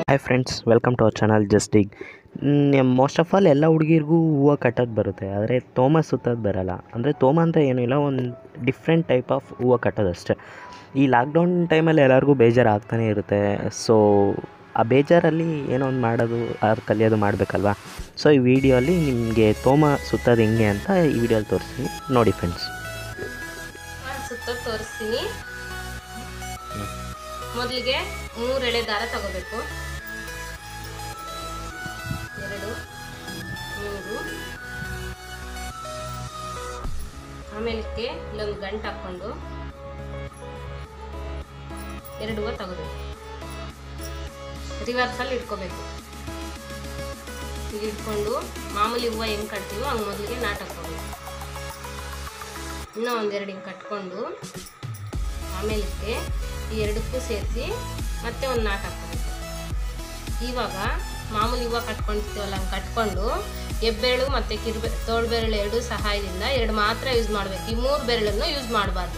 hi friends welcome to our channel ಜಸ್ಟಿಗ್ most of all ಎಲ್ಲ ಹುಡುಗಿರ್ಗೂ ಹೂವು ಕಟ್ಟೋದು ಬರುತ್ತೆ ಆದರೆ ತೋಮ ಸುತ್ತೋದು ಬರಲ್ಲ ಅಂದರೆ ತೋಮ ಅಂದರೆ ಏನಿಲ್ಲ ಒಂದು ಡಿಫ್ರೆಂಟ್ ಟೈಪ್ ಆಫ್ ಹೂವು ಕಟ್ಟೋದು ಅಷ್ಟೇ ಈ ಲಾಕ್ಡೌನ್ ಟೈಮಲ್ಲಿ ಎಲ್ಲರಿಗೂ ಬೇಜಾರು ಆಗ್ತಾನೆ ಇರುತ್ತೆ ಸೊ ಆ ಬೇಜಾರಲ್ಲಿ ಏನೋ ಒಂದು ಮಾಡೋದು ಅದು ಕಲಿಯೋದು ಮಾಡಬೇಕಲ್ವಾ ಸೊ ಈ ವಿಡಿಯೋಲಿ ನಿಮಗೆ ತೋಮ ಸುತ್ತೋದು ಹೆಂಗೆ ಅಂತ ಈ ವಿಡಿಯೋಲಿ ತೋರಿಸ್ತೀನಿ ನೋಡಿ ಫ್ರೆಂಡ್ಸ್ ಸುತ್ತ ತೋರಿಸ್ತೀನಿ ಮೊದಲಿಗೆ ಮೂರು ಎಳೆ ದಾರ ತಗೋಬೇಕು ಎರಡು ಮೂರು ಆಮೇಲಕ್ಕೆ ಇಲ್ಲೊಂದು ಗಂಟು ಹಾಕ್ಕೊಂಡು ಎರಡು ಹೂವು ತಗೋಬೇಕು ರಿವರ್ಸಲ್ಲಿ ಇಟ್ಕೋಬೇಕು ಈಗ ಇಟ್ಕೊಂಡು ಮಾಮೂಲಿ ಹೂವು ಹೆಂಗೆ ಕಟ್ತೀವೋ ಹಂಗೆ ಮೊದಲಿಗೆ ನಾಟ್ ಹಾಕ್ಕೋಬೇಕು ಇನ್ನೂ ಒಂದೆರಡು ಹಿಂಗೆ ಕಟ್ಕೊಂಡು ಆಮೇಲಕ್ಕೆ ಈ ಎರಡಕ್ಕೂ ಸೇರಿಸಿ ಮತ್ತೆ ಒಂದು ನಾಟ್ ಹಾಕ್ಕೋಬೇಕು ಇವಾಗ ಮಾಮೂಲಿ ಹೂವು ಕಟ್ಕೊಳ್ತೀವಲ್ಲ ಹಂಗೆ ಕಟ್ಕೊಂಡು ಹೆಬ್ಬೆರಳು ಮತ್ತು ಕಿರುಬೆ ತೋಳ್ಬೆರಳು ಎರಡು ಸಹಾಯದಿಂದ ಎರಡು ಮಾತ್ರ ಯೂಸ್ ಮಾಡಬೇಕು ಈ ಮೂರು ಬೆರಳನ್ನು ಯೂಸ್ ಮಾಡಬಾರ್ದು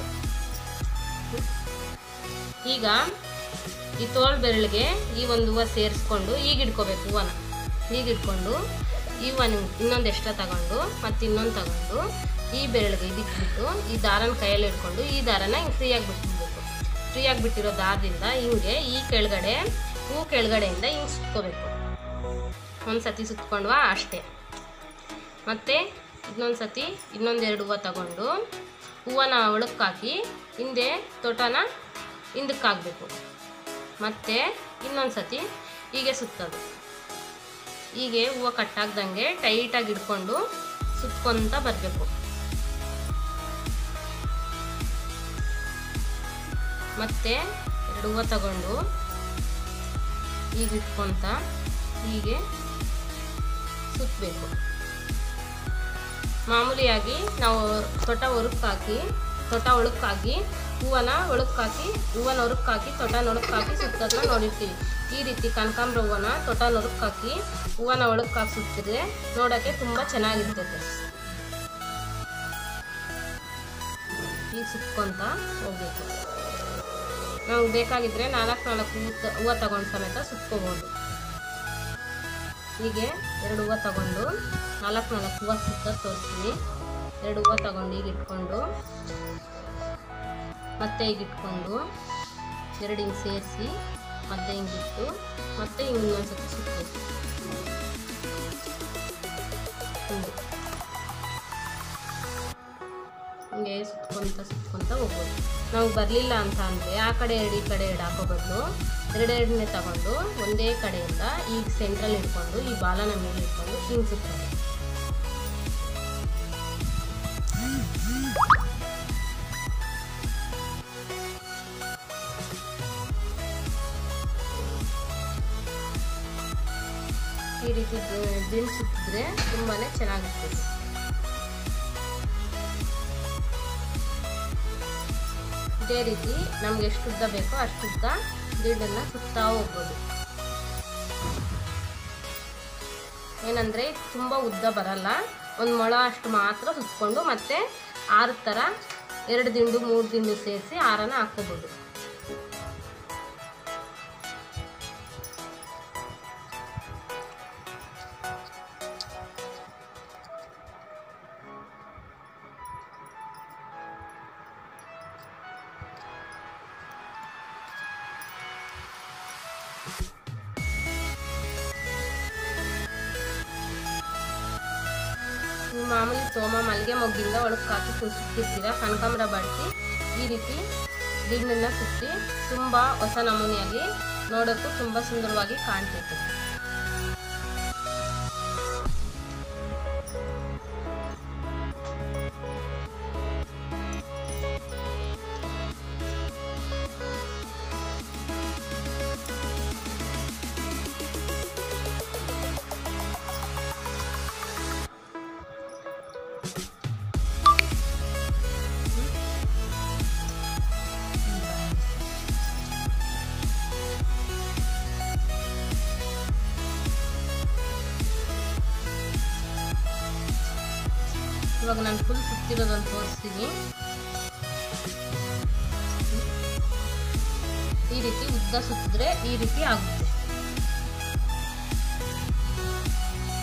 ಈಗ ಈ ತೋಳು ಬೆರಳಿಗೆ ಈ ಒಂದು ಹೂವು ಸೇರಿಸ್ಕೊಂಡು ಈಗ ಇಟ್ಕೋಬೇಕು ಹೂವನ ಈಗ ಇಟ್ಕೊಂಡು ಈ ಹೂವನ ಇನ್ನೊಂದು ಎಕ್ಸ್ಟ್ರಾ ತಗೊಂಡು ಮತ್ತು ಇನ್ನೊಂದು ತಗೊಂಡು ಈ ಬೆರಳಿಗೆ ಇದಕ್ಕಿಟ್ಟು ಈ ದಾರನ ಕೈಯಲ್ಲಿ ಇಟ್ಕೊಂಡು ಈ ದಾರನ ಹಿಂಗೆ ಫ್ರೀಯಾಗಿ ಬಿಟ್ಬಿಡ್ಬೇಕು ಫ್ರೀಯಾಗಿ ಬಿಟ್ಟಿರೋ ದಾರದಿಂದ ಹಿಂಗೆ ಈ ಕೆಳಗಡೆ ಹೂ ಕೆಳಗಡೆಯಿಂದ ಹಿಂಗೆ ಸುತ್ಕೋಬೇಕು ಒಂದು ಸತಿ ಸುತ್ಕೊಂಡ್ವಾ ಅಷ್ಟೇ ಮತ್ತು ಇನ್ನೊಂದು ಸತಿ ಇನ್ನೊಂದೆರಡು ಹೂವು ತಗೊಂಡು ಹೂವನ ಒಳಕ್ಕೆ ಹಾಕಿ ಹಿಂದೆ ತೋಟನ ಹಿಂದಕ್ಕೆ ಹಾಕಬೇಕು ಮತ್ತು ಇನ್ನೊಂದು ಸತಿ ಹೀಗೆ ಸುತ್ತೋದು ಹೀಗೆ ಹೂವು ಕಟ್ಟಾಗ್ದಂಗೆ ಟೈಟಾಗಿ ಹಿಡ್ಕೊಂಡು ಸುತ್ಕೊಂತ ಬರಬೇಕು ಮತ್ತೆ ಎರಡು ಹೂವು ತಗೊಂಡು ಈಗ ಇಟ್ಕೊತ ಹೀಗೆ ಸುತ್ತಬೇಕು ಮಾಮೂಲಿಯಾಗಿ ನಾವು ತೊಟ ಹೊರಕ್ಕೆ ಹಾಕಿ ತೊಟ ಒಳಕ್ಕೆ ಹಾಕಿ ಹೂವನ ಒಳಕ್ಕೆ ಹಾಕಿ ಹೂವನ ಹೊರಕ್ಕೆ ಹಾಕಿ ತೊಟ ನೊಳಕ್ಕೆ ಹಾಕಿ ಸುತ್ತೋದನ್ನ ನೋಡಿರ್ತೀವಿ ಈ ರೀತಿ ಕನಕಾಂಬ್ರ ಹೂವನ ತೊಟ ನೊರಕ್ಕೆ ಹಾಕಿ ಹೂವನ ಒಳಕ್ಕೆ ಹಾಕಿ ಸುತ್ತಿದ್ರೆ ನೋಡೋಕ್ಕೆ ತುಂಬ ಚೆನ್ನಾಗಿರ್ತೈತೆ ಈಗ ಸುತ್ಕೊಂತ ಹೋಗ್ಬೇಕು ನಮ್ಗೆ ಬೇಕಾಗಿದ್ರೆ ನಾಲ್ಕು ನಾಲ್ಕು ಹೂವು ತ ಹೂವು ತಗೊಂಡು ಸಮೇತ ಸುತ್ಕೋಬೋದು ಹೀಗೆ ಎರಡು ಹೂವು ತಗೊಂಡು ನಾಲ್ಕು ನಾಲ್ಕು ಹೂವು ಸುತ್ತ ತೋರಿಸ್ತೀನಿ ಎರಡು ಹೂವು ತಗೊಂಡು ಈಗ ಇಟ್ಕೊಂಡು ಮತ್ತೆ ಈಗ ಇಟ್ಕೊಂಡು ಎರಡು ಹಿಂಗೆ ಸೇರಿಸಿ ಮತ್ತೆ ಹಿಂಗಿಟ್ಟು ಮತ್ತೆ ಹಿಂಗೆ ಇನ್ನೊಂದು ಸತಿ ಸುತ್ತಬೇಕು ಹಿಂಗೆ ಹಿಂಗೆ ಸುತ್ಕೊಂತ ಸುತ್ಕೊಂತ ಹೋಗ್ಬೋದು ನಮ್ಗೆ ಬರಲಿಲ್ಲ ಅಂತ ಅಂದರೆ ಆ ಕಡೆ ಎರಡು ಈ ಕಡೆ ಎರಡು ಹಾಕೋ ಬದಲು ಎರಡೆರಡನ್ನೇ ತಗೊಂಡು ಒಂದೇ ಕಡೆಯಿಂದ ಈಗ ಸೆಂಟ್ರಲ್ ಇಟ್ಕೊಂಡು ಈ ಬಾಲನ ಮೇಲೆ ಇಟ್ಕೊಂಡು ಹಿಂಗೆ ಸುತ್ತಾರೆ ಈ ರೀತಿ ದಿಂಡು ಸುತ್ತಿದ್ರೆ ತುಂಬಾ ಚೆನ್ನಾಗಿರ್ತದೆ ಇದೇ ರೀತಿ ನಮ್ಗೆ ಎಷ್ಟು ಉದ್ದ ಬೇಕೋ ಅಷ್ಟು ಉದ್ದ ದಿಂಡನ್ನು ಸುತ್ತಾ ಹೋಗ್ಬೋದು ಏನಂದರೆ ತುಂಬ ಉದ್ದ ಬರಲ್ಲ ಒಂದು ಮೊಳ ಅಷ್ಟು ಮಾತ್ರ ಸುತ್ಕೊಂಡು ಮತ್ತೆ ಆರು ಥರ ಎರಡು ದಿಂಡು ಮೂರು ದಿಂಡು ಸೇರಿಸಿ ಆರನ ಹಾಕ್ಕೋಬೋದು ನೀವು ಮಾಮೂಲಿ ಸೋಮ ಮಲ್ಲಿಗೆ ಮೊಗ್ಗಿಂದ ಒಳಗೆ ಹಾಕಿ ಸುತ್ತಿರ್ತೀರ ಕನಕಾಂಬರ ಬಳಸಿ ಈ ರೀತಿ ದಿಂಡನ್ನ ಸುತ್ತಿ ತುಂಬ ಹೊಸ ನಮೂನೆಯಾಗಿ ನೋಡೋಕ್ಕೂ ತುಂಬ ಸುಂದರವಾಗಿ ಕಾಣ್ತೈತೆ ಇವಾಗ ನಾನು ಫುಲ್ ಸುತ್ತಿರೋದನ್ನು ತೋರಿಸ್ತೀನಿ ಈ ರೀತಿ ಉದ್ದ ಸುತ್ತಿದ್ರೆ ಈ ರೀತಿ ಆಗುತ್ತೆ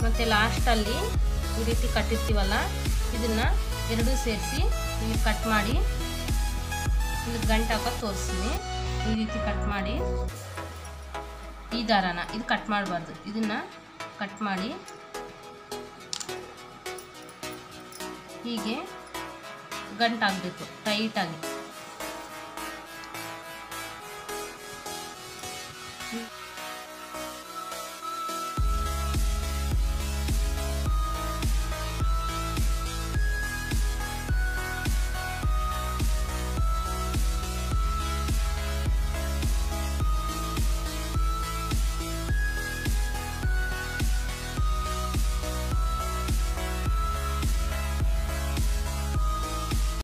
ಮತ್ತು ಲಾಸ್ಟಲ್ಲಿ ಈ ರೀತಿ ಕಟ್ಟಿರ್ತೀವಲ್ಲ ಇದನ್ನು ಎರಡೂ ಸೇರಿಸಿ ಇಲ್ಲಿ ಕಟ್ ಮಾಡಿ ಇಲ್ಲಿ ಗಂಟು ಹಾಕೋದು ತೋರಿಸ್ತೀನಿ ಈ ರೀತಿ ಕಟ್ ಮಾಡಿ ಈ ದಾರಾನ ಇದು ಕಟ್ ಮಾಡಬಾರ್ದು ಇದನ್ನು ಕಟ್ ಮಾಡಿ ಹೀಗೆ ಗಂಟಾಗಬೇಕು ಟೈಟಾಗಿ